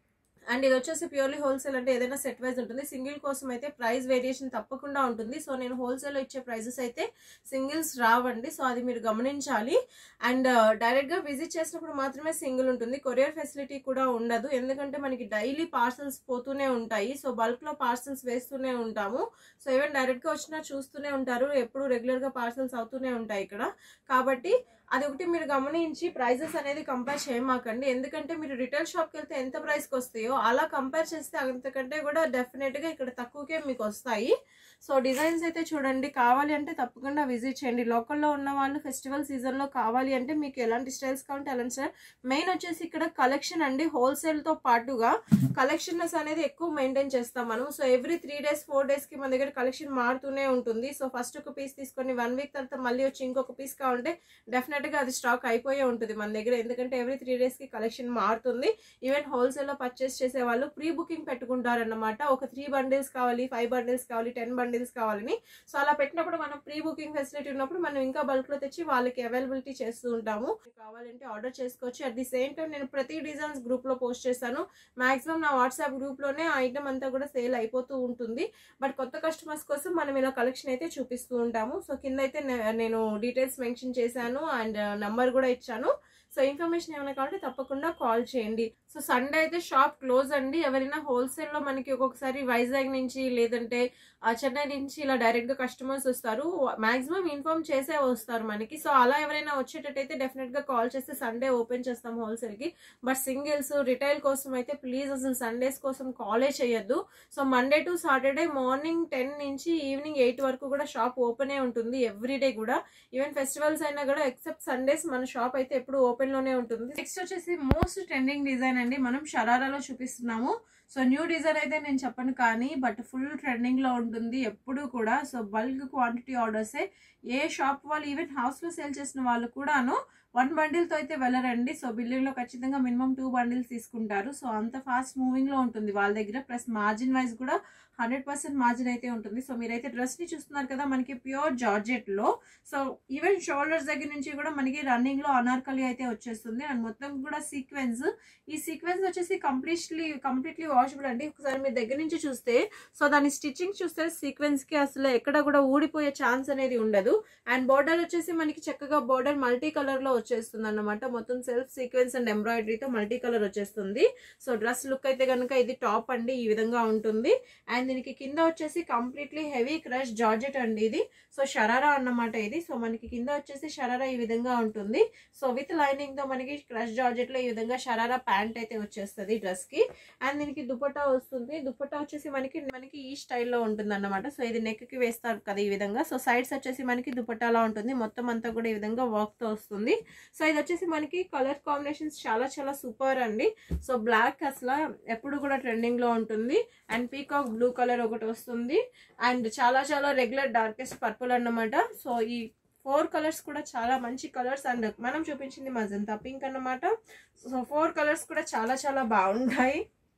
[SPEAKER 1] అండ్ ఇది వచ్చేసి ప్యూర్లీ హోల్సేల్ అంటే ఏదైనా సెట్ వైజ్ ఉంటుంది సింగిల్ కోసం అయితే ప్రైస్ వేరియేషన్ తప్పకుండా ఉంటుంది సో నేను హోల్సేల్లో ఇచ్చే ప్రైజెస్ అయితే సింగిల్స్ రావండి సో అది మీరు గమనించాలి అండ్ డైరెక్ట్గా విజిట్ చేసినప్పుడు మాత్రమే సింగిల్ ఉంటుంది కొరియర్ ఫెసిలిటీ కూడా ఉండదు ఎందుకంటే మనకి డైలీ పార్సల్స్ పోతూనే ఉంటాయి సో బల్క్లో పార్సల్స్ వేస్తూనే ఉంటాము సో ఈవెన్ డైరెక్ట్గా వచ్చినా చూస్తూనే ఉంటారు ఎప్పుడు రెగ్యులర్గా పార్సల్స్ అవుతూనే ఉంటాయి ఇక్కడ కాబట్టి అది ఒకటి మీరు గమనించి ప్రైజెస్ అనేది కంపేర్ చేయమాకండి ఎందుకంటే మీరు రిటైల్ షాప్కి వెళ్తే ఎంత ప్రైస్కి వస్తాయో అలా కంపేర్ చేస్తే అంతకంటే కూడా డెఫినెట్గా ఇక్కడ తక్కువకే మీకు వస్తాయి సో డిజైన్స్ అయితే చూడండి కావాలి అంటే తప్పకుండా విజిట్ చేయండి లోకల్లో ఉన్న వాళ్ళు ఫెస్టివల్ సీజన్లో కావాలి అంటే మీకు ఎలాంటి స్టైల్స్ కావాలంటే అలాంటి సార్ మెయిన్ వచ్చేసి ఇక్కడ కలెక్షన్ అండి హోల్సేల్తో పాటుగా కలెక్షన్స్ అనేది ఎక్కువ మెయింటైన్ చేస్తాం మనం so every three days four డేస్కి మన దగ్గర కలెక్షన్ మారుతూనే ఉంటుంది సో ఫస్ట్ ఒక పీస్ తీసుకొని వన్ వీక్ తర్వాత మళ్ళీ వచ్చి ఇంకొక పీస్ కావాలంటే డెఫినెట్గా అది స్టాక్ అయిపోయే ఉంటుంది మన దగ్గర ఎందుకంటే ఎవ్రీ త్రీ డేస్కి కలెక్షన్ మారుతుంది ఈవెన్ హోల్సేల్లో పర్చేస్ చేసే వాళ్ళు ప్రీ బుకింగ్ పెట్టుకుంటారన్నమాట ఒక త్రీ బండిల్స్ కావాలి ఫైవ్ బండిల్స్ కావాలి టెన్ బండిల్స్ కావాలని సో అలా పెట్టినప్పుడు మనం ప్రీ బుకింగ్ ఫెసిలిటీ ఉన్నప్పుడు మనం ఇంకా బల్క్లో తెచ్చి వాళ్ళకి అవైలబిలిటీ చేస్తూ ఉంటాము కావాలంటే ఆర్డర్ చేసుకోవచ్చు అట్ ది సేమ్ టైం నేను ప్రతి డిజైన్స్ గ్రూప్లో పోస్ట్ చేస్తాను మాక్సిమం నా వాట్సాప్ గ్రూప్లోనే ఆ ఐటమ్ అంతా కూడా సేల్ అయిపోతూ ఉంటుంది బట్ కొత్త కస్టమర్స్ కోసం మనం ఇలా కలెక్షన్ అయితే చూపిస్తూ ఉంటాము సో కింద అయితే నే- నేను డీటెయిల్స్ మెన్షన్ చేశాను అండ్ నంబర్ కూడా ఇచ్చాను సో ఇన్ఫర్మేషన్ ఏమైనా కావాలంటే తప్పకుండా కాల్ చేయండి సో సండే అయితే షాప్ క్లోజ్ అండి ఎవరైనా హోల్సేల్లో మనకి ఒక్కొక్కసారి వైజాగ్ నుంచి లేదంటే ఆ చెన్నై నుంచి ఇలా డైరెక్ట్ గా కస్టమర్స్ వస్తారు మాక్సిమం ఇన్ఫార్మ్ చేసే వస్తారు మనకి సో అలా ఎవరైనా వచ్చేటట్టయితే డెఫినెట్ గా కాల్ చేస్తే సండే ఓపెన్ చేస్తాం హోల్సేల్ కి బట్ సింగిల్స్ రిటైల్ కోసం అయితే ప్లీజ్ అసలు సండేస్ కోసం కాలే చేయొద్దు so Monday to Saturday morning ten నుంచి ఈవినింగ్ ఎయిట్ వరకు కూడా షాప్ ఓపెనే ఉంటుంది ఎవ్రీ డే కూడా ఈవెన్ ఫెస్టివల్స్ అయినా కూడా ఎక్సెప్ట్ సండేస్ మన షాప్ అయితే ఎప్పుడు ఓపెన్ లోనే ఉంటుంది నెక్స్ట్ వచ్చేసి మోస్ట్ ట్రెండింగ్ డిజైన్ అండి మనం షరారాలో చూపిస్తున్నాము సో న్యూ డిజైన్ అయితే నేను చెప్పను కానీ బట్ ఫుల్ ట్రెండింగ్ లో ఉంటుంది ఎప్పుడు కూడా సో బల్క్ క్వాంటిటీ ఆర్డర్సే ఏ షాప్ వాళ్ళు ఈవెన్ హౌస్ లో సేల్ చేసిన వాళ్ళు కూడాను వన్ బండిల్ తో అయితే వెళ్ళరండి సో బిల్డింగ్ లో ఖచ్చితంగా మినిమం టూ బండిల్స్ తీసుకుంటారు సో అంత ఫాస్ట్ మూవింగ్ లో ఉంటుంది వాళ్ళ దగ్గర ప్లస్ మార్జిన్ వైజ్ కూడా హండ్రెడ్ పర్సెంట్ మార్జిన్ అయితే ఉంటుంది సో మీరైతే డ్రెస్ ని చూస్తున్నారు కదా మనకి ప్యూర్ జార్జెట్ లో సో ఈవెన్ షోల్డర్స్ దగ్గర నుంచి కూడా మనకి రన్నింగ్ లో అనార్కలి అయితే వచ్చేస్తుంది అండ్ మొత్తం కూడా సీక్వెన్స్ ఈ సీక్వెన్స్ వచ్చేసి కంప్లీట్లీ కంప్లీట్లీ వాషబుల్ అండి ఒకసారి మీ దగ్గర నుంచి చూస్తే సో దాని స్టిచ్చింగ్ చూస్తే సీక్వెన్స్ కి అసలు ఎక్కడ కూడా ఊడిపోయే ఛాన్స్ అనేది ఉండదు అండ్ బోర్డర్ వచ్చేసి మనకి చక్కగా బోర్డర్ మల్టీ కలర్ లో వచ్చేస్తుంది అన్నమాట మొత్తం సెల్ఫ్ సీక్వెన్స్ అండ్ ఎంబ్రాయిడరీతో మల్టీ కలర్ వచ్చేస్తుంది సో డ్రెస్ లుక్ అయితే కనుక ఇది టాప్ అండి ఈ విధంగా ఉంటుంది అండ్ దీనికి కింద వచ్చేసి కంప్లీట్లీ హెవీ క్రష్ జార్జెట్ అండి ఇది సో షరారా అన్నమాట ఇది సో మనకి కింద వచ్చేసి షరారా ఈ విధంగా ఉంటుంది సో విత్ లైనింగ్ తో మనకి క్రష్ జార్జెట్ లో ఈ విధంగా షరారా ప్యాంట్ అయితే వచ్చేస్తుంది డ్రెస్ కి అండ్ దీనికి దుపట్టా వస్తుంది దుపట్టా వచ్చేసి మనకి మనకి ఈ స్టైల్లో ఉంటుంది అన్నమాట సో ఇది నెక్ కి వేస్తారు కదా ఈ విధంగా సో సైడ్స్ వచ్చేసి మనకి దుపట్టాలా ఉంటుంది మొత్తం అంతా కూడా ఈ విధంగా వర్క్ తో వస్తుంది సో ఇది వచ్చేసి మనకి కలర్ కాంబినేషన్స్ చాలా చాలా సూపర్ అండి సో బ్లాక్ అసలు ఎప్పుడు కూడా ట్రెండింగ్ లో ఉంటుంది అండ్ పీకాక్ బ్లూ కలర్ ఒకటి వస్తుంది అండ్ చాలా చాలా రెగ్యులర్ డార్కెస్ట్ పర్పుల్ అన్నమాట సో ఈ ఫోర్ కలర్స్ కూడా చాలా మంచి కలర్స్ అండ్ మనం చూపించింది మజంతా పింక్ అన్నమాట సో ఫోర్ కలర్స్ కూడా చాలా చాలా బాగుంటాయి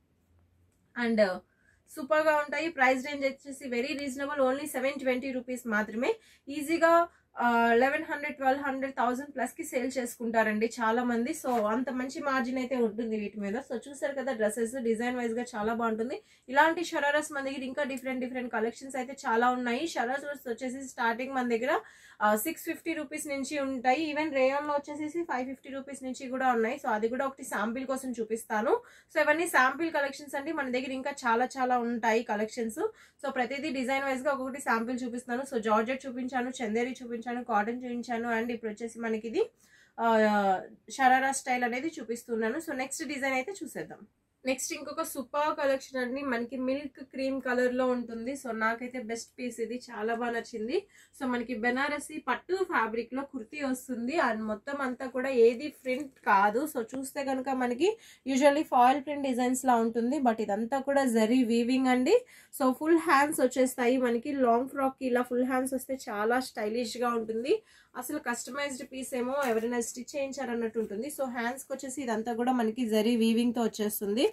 [SPEAKER 1] అండ్ సూపర్ గా ఉంటాయి ప్రైస్ రేంజ్ వచ్చేసి very reasonable only seven twenty rupees మాత్రమే ఈజీగా eleven hundred twelve hundred thousand plus కి సేల్ చేసుకుంటారండి చాలా మంది సో అంత మంచి మార్జిన్ అయితే ఉంటుంది వీటి మీద సో చూసారు కదా డ్రెస్సెస్ డిజైన్ వైజ్ గా చాలా బాగుంటుంది ఇలాంటి షరారస్ మన దగ్గర ఇంకా డిఫరెంట్ డిఫరెంట్ కలెక్షన్స్ అయితే చాలా ఉన్నాయి షరారస్ వచ్చేసి స్టార్టింగ్ మన దగ్గర సిక్స్ ఫిఫ్టీ రూపీస్ నుంచి ఉంటాయి ఈవెన్ రేయాన్ లో వచ్చేసి ఫైవ్ ఫిఫ్టీ రూపీస్ నుంచి కూడా ఉన్నాయి సో అది కూడా ఒకటి శాంపిల్ కోసం చూపిస్తాను సో ఇవన్నీ శాంపిల్ కలెక్షన్స్ అండి మన దగ్గర ఇంకా చాలా చాలా ఉంటాయి కలెక్షన్స్ సో ప్రతిదీ డిజైన్ వైజ్ గా ఒక్కొక్కటి శాంపిల్ చూపిస్తాను సో జార్జెట్ చూపించాను చందేరి చూపించాను కాటన్ చూపించాను అండ్ ఇప్పుడు వచ్చేసి మనకి ఇది ఆ, షరారా స్టైల్ అనేది చూపిస్తున్నాను సో నెక్స్ట్ డిజైన్ అయితే చూసేద్దాం నెక్స్ట్ ఇంకొక సూపర్ కలెక్షన్ అండి మనకి మిల్క్ క్రీమ్ కలర్ లో ఉంటుంది సో నాకైతే బెస్ట్ పీస్ ఇది చాలా బాగా నచ్చింది సో మనకి బెనారసి పట్టు ఫ్యాబ్రిక్ లో కుర్తీ వస్తుంది అండ్ మొత్తం అంతా కూడా ఏది ప్రింట్ కాదు సో చూస్తే కనుక మనకి యూజువల్లీ ఫాయిల్ ప్రింట్ డిజైన్స్ లా ఉంటుంది బట్ ఇదంతా కూడా జరీ వీవింగ్ అండి సో ఫుల్ హ్యాండ్స్ వచ్చేస్తాయి మనకి లాంగ్ ఫ్రాక్ ఇలా ఫుల్ హ్యాండ్స్ వస్తే చాలా స్టైలిష్ గా ఉంటుంది అసలు కస్టమైజ్డ్ పీస్ ఏమో ఎవరైనా స్టిచ్ చేయించారన్నట్టు ఉంటుంది సో హ్యాండ్స్ కి వచ్చేసి ఇదంతా కూడా మనకి జరీ వీవింగ్ తో వచ్చేస్తుంది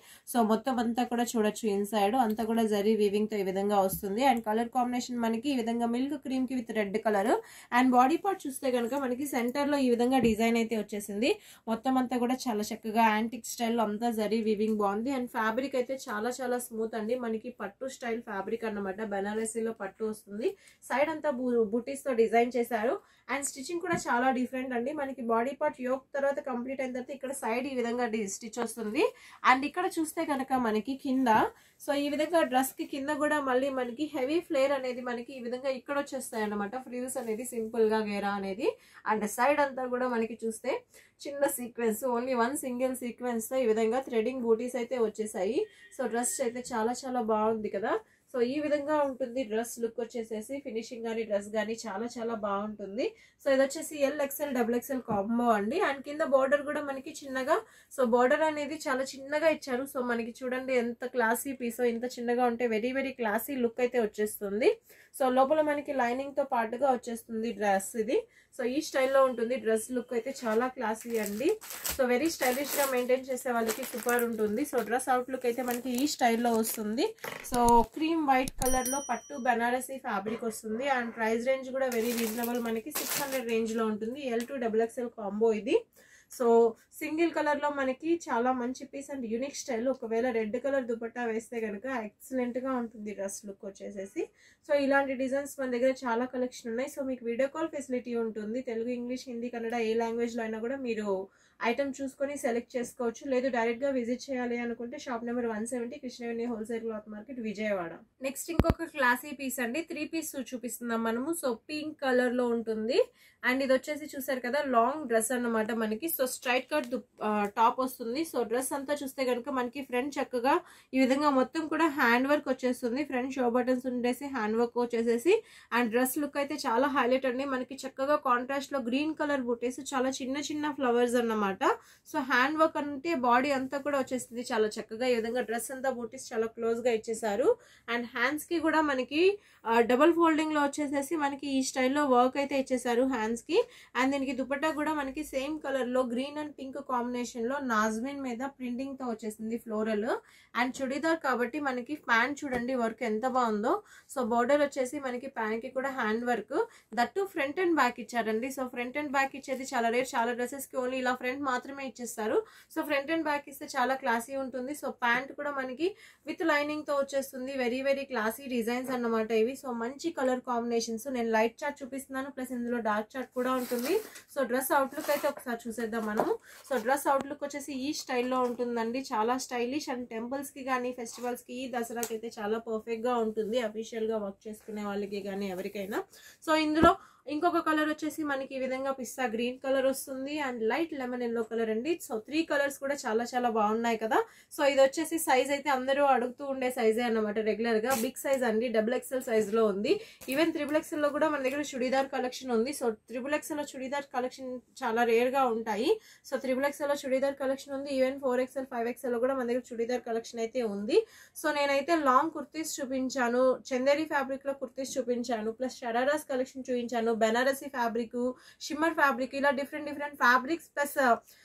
[SPEAKER 1] సో మొత్తం అంతా కూడా చూడొచ్చు ఇన్సైడ్ అంతా కూడా జరీ వీవింగ్ తో ఈ విధంగా వస్తుంది అండ్ కలర్ కాంబినేషన్ మనకి ఈ విధంగా మిల్క్ క్రీమ్ కి with red colour and body part చూస్తే కనుక మనకి సెంటర్ లో ఈ విధంగా డిజైన్ అయితే వచ్చేసింది మొత్తం అంతా కూడా చాలా చక్కగా యాంటిక్ స్టైల్ అంతా జరీ వీవింగ్ బాగుంది అండ్ ఫ్యాబ్రిక్ అయితే చాలా చాలా స్మూత్ అండి మనకి పట్టు స్టైల్ ఫ్యాబ్రిక్ అన్నమాట బెనారసీలో పట్టు వస్తుంది సైడ్ అంతా బుటీస్ తో డిజైన్ చేశారు అండ్ స్టిచ్చింగ్ కూడా చాలా డిఫరెంట్ అండి మనకి బాడీ పార్ట్ యోక్ తర్వాత కంప్లీట్ అయిన తర్వాత ఇక్కడ సైడ్ ఈ విధంగా స్టిచ్ వస్తుంది అండ్ ఇక్కడ చూస్తే కనుక మనకి కింద సో ఈ విధంగా డ్రెస్ కి కింద కూడా మళ్ళీ మనకి హెవీ ఫ్లేర్ అనేది మనకి ఈ విధంగా ఇక్కడ వచ్చేస్తాయి అన్నమాట ఫ్రిల్స్ అనేది సింపుల్ గా గేరా అనేది అండ్ సైడ్ అంతా కూడా మనకి చూస్తే చిన్న sequence only one single sequence తో ఈ విధంగా థ్రెడింగ్ బూటీస్ అయితే వచ్చేసాయి సో డ్రెస్ అయితే చాలా చాలా బాగుంది కదా సో ఈ విధంగా ఉంటుంది డ్రెస్ లుక్ వచ్చేసేసి ఫినిషింగ్ కానీ డ్రెస్ కానీ చాలా చాలా బాగుంటుంది సో ఇది వచ్చేసి L XL double XL combo అండి అండ్ కింద బార్డర్ కూడా మనకి చిన్నగా సో బార్డర్ అనేది చాలా చిన్నగా ఇచ్చారు సో మనకి చూడండి ఎంత క్లాసీ పీస్ ఇంత చిన్నగా ఉంటే వెరీ వెరీ క్లాసీ లుక్ అయితే వచ్చేస్తుంది సో లోపల మనకి లైనింగ్ తో పాటుగా వచ్చేస్తుంది డ్రెస్ ఇది సో ఈ స్టైల్లో ఉంటుంది డ్రెస్ లుక్ అయితే చాలా క్లాసీ అండి సో వెరీ స్టైలిష్ గా మెయింటైన్ చేసే వాళ్ళకి సూపర్ ఉంటుంది సో డ్రెస్ అవుట్ లుక్ అయితే మనకి ఈ స్టైల్లో వస్తుంది సో క్రీమ్ వైట్ కలర్ లో పట్టు బనారసీ ఫ్యాబ్రిక్ వస్తుంది అండ్ ప్రైస్ రేంజ్ కూడా వెరీ రీజనబుల్ మనకి సిక్స్ హండ్రెడ్ రేంజ్ లో ఉంటుంది L to double XL combo ఇది సో సింగిల్ కలర్ లో మనకి చాలా మంచి పీస్ అండ్ యూనిక్ స్టైల్ ఒకవేళ రెడ్ కలర్ దుపట్టా వేస్తే కనుక ఎక్సలెంట్ గా ఉంటుంది డ్రెస్ లుక్ వచ్చేసేసి సో ఇలాంటి డిజైన్స్ మన దగ్గర చాలా కలెక్షన్ ఉన్నాయి సో మీకు వీడియో కాల్ ఫెసిలిటీ ఉంటుంది తెలుగు ఇంగ్లీష్ హిందీ కన్నడ ఏ లాంగ్వేజ్ లో అయినా కూడా మీరు ఐటమ్ చూసుకొని సెలెక్ట్ చేసుకోవచ్చు లేదు డైరెక్ట్ గా విజిట్ చేయాలి అనుకుంటే shop number one seventy Krishnaveni wholesale cloth market Vijayawada next ఇంకొక క్లాసీ పీస్ అండి త్రీ పీస్ చూపిస్తున్నాం మనము సో పింక్ కలర్ లో ఉంటుంది అండ్ ఇది వచ్చేసి చూసారు కదా లాంగ్ డ్రెస్ అన్నమాట మనకి సో స్ట్రైట్ కట్ టాప్ వస్తుంది సో డ్రెస్ అంతా చూస్తే కనుక మనకి ఫ్రంట్ చక్కగా ఈ విధంగా మొత్తం కూడా హ్యాండ్ వర్క్ వచ్చేస్తుంది ఫ్రంట్ షో బటన్స్ ఉండేసి హ్యాండ్ వర్క్ వచ్చేసేసి అండ్ డ్రెస్ లుక్ అయితే చాలా హైలైట్ అండి మనకి చక్కగా కాంట్రాస్ట్ లో గ్రీన్ కలర్ బుట్టేసి చాలా చిన్న చిన్న ఫ్లవర్స్ అన్నమాట సో హ్యాండ్ వర్క్ అంటే బాడీ అంతా కూడా వచ్చేస్తుంది చాలా చక్కగా ఈ విధంగా డ్రెస్ అంతా బుట్టీస్ చాలా క్లోజ్ గా ఇచ్చేసారు అండ్ హ్యాండ్స్ కి కూడా మనకి డబుల్ ఫోల్డింగ్ లో వచ్చేసేసి మనకి ఈ స్టైల్లో వర్క్ అయితే ఇచ్చేసారు హ్యాండ్స్ కి అండ్ దీనికి దుపట్టా కూడా మనకి సేమ్ కలర్ లో గ్రీన్ అండ్ పింక్ కాంబినేషన్ లో నాజ్మిన్ మీద ప్రింటింగ్ తో వచ్చేసింది ఫ్లోరల్ అండ్ చుడీదార్ కాబట్టి మనకి ప్యాంట్ చూడండి వర్క్ ఎంత బాగుందో సో బోర్డర్ వచ్చేసి మనకి ప్యాంట్ కి కూడా హ్యాండ్ వర్క్ దట్టు ఫ్రంట్ అండ్ బ్యాక్ ఇచ్చారండి సో ఫ్రంట్ అండ్ బ్యాక్ ఇచ్చేది చాలా రేర్ చాలా డ్రెస్సెస్ కి ఓన్లీ ఇలా ఫ్రంట్ మాత్రమే ఇచ్చేస్తారు సో ఫ్రంట్ అండ్ బ్యాక్ ఇస్తే చాలా క్లాసీ ఉంటుంది సో ప్యాంట్ కూడా మనకి విత్ లైనింగ్ తో వచ్చేస్తుంది వెరీ వెరీ క్లాసీ డిజైన్స్ అన్నమాట ఇవి సో మంచి కలర్ కాంబినేషన్స్ నేను లైట్ చార్ట్ చూపిస్తున్నాను ప్లస్ ఇందులో డార్క్ చార్ట్ కూడా ఉంటుంది సో డ్రెస్ అవుట్లుక్ అయితే ఒకసారి చూసేద్దాం మనము సో డ్రెస్ అవుట్లుక్ వచ్చేసి ఈ స్టైల్లో ఉంటుందండి చాలా స్టైలిష్ అండ్ టెంపుల్స్ కి కానీ ఫెస్టివల్స్ కి ఈ దసరాకి అయితే చాలా పర్ఫెక్ట్ గా ఉంటుంది అఫీషియల్ గా వర్క్ చేసుకునే వాళ్ళకి కానీ ఎవరికైనా సో ఇందులో ఇంకొక కలర్ వచ్చేసి మనకి ఈ విధంగా పిస్తా గ్రీన్ కలర్ వస్తుంది and light lemon yellow colour అండి సో త్రీ కలర్స్ కూడా చాలా చాలా బాగున్నాయి కదా సో ఇది వచ్చేసి సైజ్ అయితే అందరూ అడుగుతూ ఉండే సైజే అన్నమాట రెగ్యులర్ గా బిగ్ సైజ్ అండి డబుల్ ఎక్స్ఎల్ సైజ్ లో ఉంది ఈవెన్ త్రిబుల్ ఎక్స్ఎల్ లో కూడా మన దగ్గర చుడీదార్ కలెక్షన్ ఉంది సో త్రిబుల్ ఎక్స్ఎల్ లో చుడీదార్ కలెక్షన్ చాలా రేర్ గా ఉంటాయి సో త్రిబుల్ ఎక్స్ఎల్ లో చుడీదార్ కలెక్షన్ ఉంది even four XL five XL లో కూడా మన దగ్గర చుడీదార్ కలెక్షన్ అయితే ఉంది సో నేనైతే లాంగ్ కుర్తీస్ చూపించాను చందేరి ఫ్యాబ్రిక్ లో కుర్తీస్ చూపించాను ప్లస్ షరారాస్ కలెక్షన్ చూపించాను బెనారసీ ఫ్యాబ్రిక్ షిమ్మర్ ఫ్యాబ్రిక్ ఇలా different different fabrics plus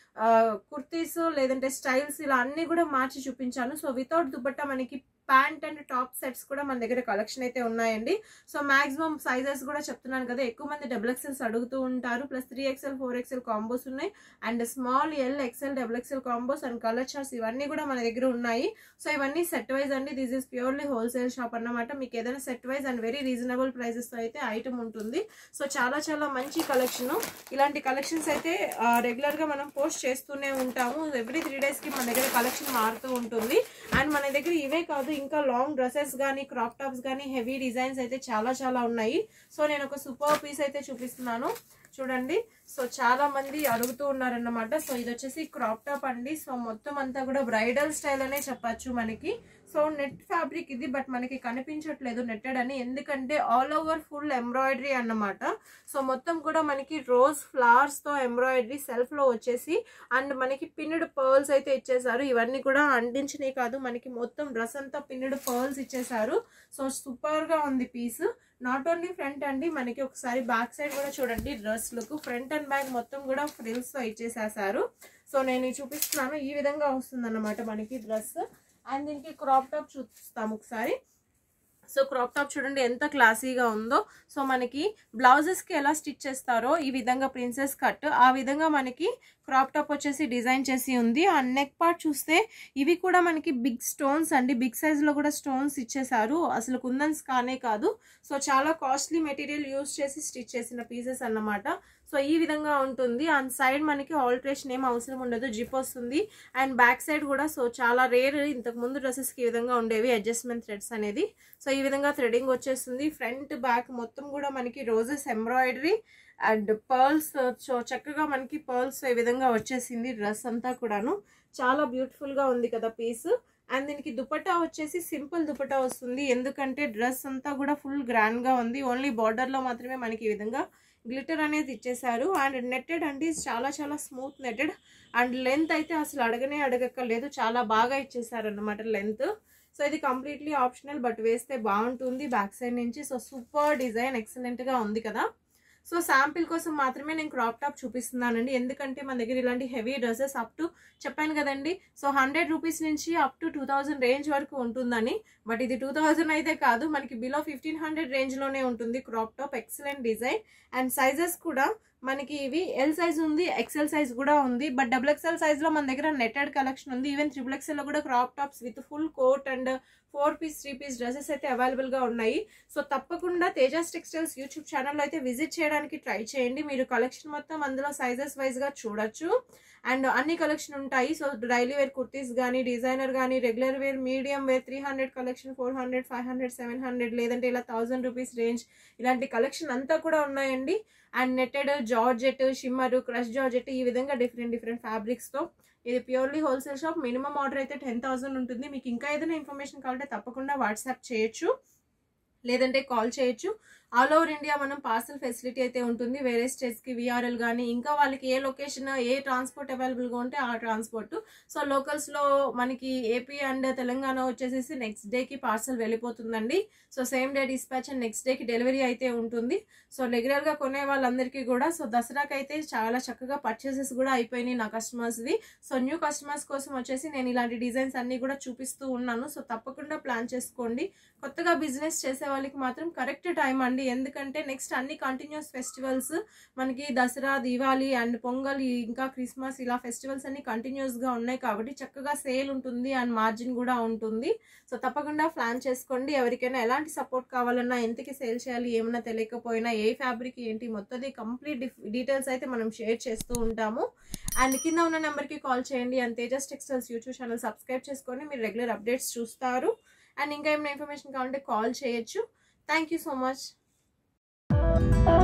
[SPEAKER 1] kurtis లేదంటే స్టైల్స్ ఇలా అన్ని కూడా మార్చి చూపించాను సో వితౌట్ దుపట్టా మనకి ప్యాంట్ అండ్ టాప్ సెట్స్ కూడా మన దగ్గర కలెక్షన్ అయితే ఉన్నాయండి సో మాక్సిమం సైజెస్ కూడా చెప్తున్నాను కదా ఎక్కువ మంది డబుల్ ఎక్సెల్స్ అడుగుతూ ఉంటారు plus three XL four XL combos ఉన్నాయి and small L XL double XL combos and colour charts ఇవన్నీ కూడా మన దగ్గర ఉన్నాయి సో ఇవన్నీ సెట్ వైజ్ అండి this is purely wholesale shop అన్నమాట మీకు ఏదైనా set wise and very reasonable prices తో అయితే ఐటమ్ ఉంటుంది సో చాలా చాలా మంచి కలెక్షన్ ఇలాంటి కలెక్షన్స్ అయితే రెగ్యులర్ గా మనం పోస్ట్ చేస్తూనే ఉంటాము ఎవ్రీ త్రీ డేస్ కి మన దగ్గర కలెక్షన్ మారుతూ ఉంటుంది అండ్ మన దగ్గర ఇవే కాదు ఇంకా లాంగ్ డ్రెస్సెస్ కానీ క్రాప్ టాప్స్ కానీ హెవీ డిజైన్స్ అయితే చాలా చాలా ఉన్నాయి సో నేను ఒక సూపర్ పీస్ అయితే చూపిస్తున్నాను చూడండి సో చాలా మంది అడుగుతూ ఉన్నారన్నమాట సో ఇది వచ్చేసి క్రాప్ టాప్ అండి సో మొత్తం అంతా కూడా బ్రైడల్ స్టైల్ అనే చెప్పచ్చు మనకి సో నెట్ ఫ్యాబ్రిక్ ఇది బట్ మనకి కనిపించట్లేదు నెట్టెడ్ అని ఎందుకంటే ఆల్ ఓవర్ ఫుల్ ఎంబ్రాయిడరీ అన్నమాట సో మొత్తం కూడా మనకి రోజ్ ఫ్లవర్స్ తో ఎంబ్రాయిడరీ సెల్ఫ్ లో వచ్చేసి అండ్ మనకి పిన్నుడ్ పర్ల్స్ అయితే ఇచ్చేసారు ఇవన్నీ కూడా అంటించినవి కాదు మనకి మొత్తం డ్రెస్ అంతా పిన్నుడ్ పర్ల్స్ ఇచ్చేసారు సో సూపర్ గా ఉంది పీస్ నాట్ ఓన్లీ ఫ్రంట్ అండి మనకి ఒకసారి బ్యాక్ సైడ్ కూడా చూడండి dress look front and back మొత్తం కూడా ఫ్రిల్స్ తో ఇచ్చేసేసారు సో నేను ఇది చూపిస్తున్నాను ఈ విధంగా వస్తుంది అన్నమాట మనకి డ్రెస్ అండ్ దీనికి క్రాప్ టాప్ చూస్తాము ఒకసారి సో క్రాప్ టాప్ చూడండి ఎంత క్లాసీగా ఉందో సో మనకి బ్లౌజెస్కి ఎలా స్టిచ్ చేస్తారో ఈ విధంగా ప్రిన్సెస్ కట్ ఆ విధంగా మనకి క్రాప్ టాప్ వచ్చేసి డిజైన్ చేసి ఉంది ఆ నెక్ పార్ట్ చూస్తే ఇవి కూడా మనకి బిగ్ స్టోన్స్ అండి బిగ్ సైజ్లో కూడా స్టోన్స్ ఇచ్చేసారు అసలు కుందన్స్ కానే కాదు సో చాలా కాస్ట్లీ మెటీరియల్ యూస్ చేసి స్టిచ్ చేసిన పీసెస్ అన్నమాట సో ఈ విధంగా ఉంటుంది అండ్ సైడ్ మనకి ఆల్ట్రేషన్ ఏం అవసరం ఉండదు జిప్ వస్తుంది అండ్ బ్యాక్ సైడ్ కూడా సో చాలా రేర్ ఇంతకు ముందు డ్రెస్సెస్కి ఈ విధంగా ఉండేవి అడ్జస్ట్మెంట్ థ్రెడ్స్ అనేది సో ఈ విధంగా థ్రెడింగ్ వచ్చేస్తుంది ఫ్రంట్ బ్యాక్ మొత్తం కూడా మనకి roses embroidery and pearls so చక్కగా మనకి పర్ల్స్ ఈ విధంగా వచ్చేసింది డ్రెస్ అంతా కూడాను చాలా బ్యూటిఫుల్ గా ఉంది కదా పీస్ అండ్ దీనికి దుపట్టా వచ్చేసి సింపుల్ దుపట్టా వస్తుంది ఎందుకంటే డ్రెస్ అంతా కూడా ఫుల్ గ్రాండ్ గా ఉంది ఓన్లీ బార్డర్ లో మాత్రమే మనకి ఈ విధంగా గ్లిటర్ అనేది ఇచ్చేసారు అండ్ నెట్టెడ్ అంటే చాలా చాలా స్మూత్ నెట్టెడ్ అండ్ లెంత్ అయితే అసలు అడగనే అడగక్కర్లేదు చాలా బాగా ఇచ్చేసారు అనమాట లెంత్ సో ఇది కంప్లీట్లీ ఆప్షనల్ బట్ వేస్తే బాగుంటుంది బ్యాక్ సైడ్ నుంచి సో సూపర్ డిజైన్ ఎక్సలెంట్ గా ఉంది కదా సో శాంపిల్ కోసం మాత్రమే నేను క్రాప్ టాప్ చూపిస్తున్నానండి ఎందుకంటే మన దగ్గర ఇలాంటి హెవీ డ్రెస్సెస్ అప్ టు చెప్పాను కదండి సో హండ్రెడ్ రూపీస్ నుంచి up to two thousand range వరకు ఉంటుందని బట్ ఇది టూ థౌజండ్ అయితే కాదు మనకి బిలో ఫిఫ్టీన్ హండ్రెడ్ రేంజ్లోనే ఉంటుంది crop top excellent design and sizes కూడా మనకి ఇవి ఎల్ సైజ్ ఉంది ఎక్సెల్ సైజ్ కూడా ఉంది బట్ డబుల్ ఎక్సెల్ సైజ్ లో మన దగ్గర నెట్టెడ్ కలెక్షన్ ఉంది ఈవెన్ త్రిబుల్ ఎక్సెల్ లో కూడా crop tops with full coat and four piece three piece dresses అయితే అవైలబుల్ గా ఉన్నాయి సో తప్పకుండా తేజస్ టెక్స్టైల్స్ యూట్యూబ్ ఛానల్లో అయితే విజిట్ చేయడానికి ట్రై చేయండి మీరు కలెక్షన్ మొత్తం అందులో సైజెస్ వైజ్ గా చూడొచ్చు అండ్ అన్ని కలెక్షన్ ఉంటాయి సో డైలీ వేర్ కుర్తీస్ కానీ డిజైనర్ కానీ regular wear medium wear three hundred collection four hundred five hundred seven hundred లేదంటే ఇలా థౌసండ్ రూపీస్ రేంజ్ ఇలాంటి కలెక్షన్ అంతా కూడా ఉన్నాయండి and netted georgette shimmer crush georgette ఈ విధంగా డిఫరెంట్ డిఫరెంట్ ఫ్యాబ్రిక్స్తో ఇది purely wholesale shop minimum order అయితే టెన్ థౌసండ్ ఉంటుంది మీకు ఇంకా ఏదైనా ఇన్ఫర్మేషన్ కావాలంటే తప్పకుండా వాట్సాప్ చేయొచ్చు లేదంటే కాల్ చేయొచ్చు ఆల్ ఓవర్ ఇండియా మనం పార్సల్ ఫెసిలిటీ అయితే ఉంటుంది వేరే స్టేట్స్కి విఆర్ఎల్ కానీ ఇంకా వాళ్ళకి ఏ లొకేషన్ ఏ ట్రాన్స్పోర్ట్ అవైలబుల్గా ఉంటే ఆ ట్రాన్స్పోర్ట్ సో లోకల్స్లో మనకి ఏపీ అండ్ తెలంగాణ వచ్చేసేసి నెక్స్ట్ డేకి పార్సల్ వెళ్ళిపోతుందండి so same day dispatch and next డేకి డెలివరీ అయితే ఉంటుంది సో రెగ్యులర్గా కొనే వాళ్ళందరికీ కూడా సో దసరాకి అయితే చాలా చక్కగా పర్చేసెస్ కూడా అయిపోయినాయి నా కస్టమర్స్వి సో న్యూ కస్టమర్స్ కోసం వచ్చేసి నేను ఇలాంటి డిజైన్స్ అన్ని కూడా చూపిస్తూ ఉన్నాను సో తప్పకుండా ప్లాన్ చేసుకోండి కొత్తగా బిజినెస్ చేసే వాళ్ళకి మాత్రం కరెక్ట్ టైం అండి ఎందుకంటే నెక్స్ట్ అన్ని కంటిన్యూస్ ఫెస్టివల్స్ మనకి దసరా దివాళీ అండ్ పొంగల్ ఇంకా క్రిస్మస్ ఇలా ఫెస్టివల్స్ అన్ని కంటిన్యూస్ గా ఉన్నాయి కాబట్టి చక్కగా సేల్ ఉంటుంది అండ్ మార్జిన్ కూడా ఉంటుంది సో తప్పకుండా ప్లాన్ చేసుకోండి ఎవరికైనా ఎలాంటి సపోర్ట్ కావాలన్నా ఎంతకి సేల్ చేయాలి ఏమైనా తెలియకపోయినా ఏ ఫ్యాబ్రిక్ ఏంటి మొత్తం కంప్లీట్ డీటెయిల్స్ అయితే మనం షేర్ చేస్తూ ఉంటాము అండ్ కింద ఉన్న నెంబర్కి కాల్ చేయండి and Tejas Textiles YouTube channel subscribe చేసుకొని మీరు రెగ్యులర్ అప్డేట్స్ చూస్తారు అండ్ ఇంకా ఏమైనా ఇన్ఫర్మేషన్ కావాలంటే కాల్ చేయొచ్చు థ్యాంక్ యూ సో మచ్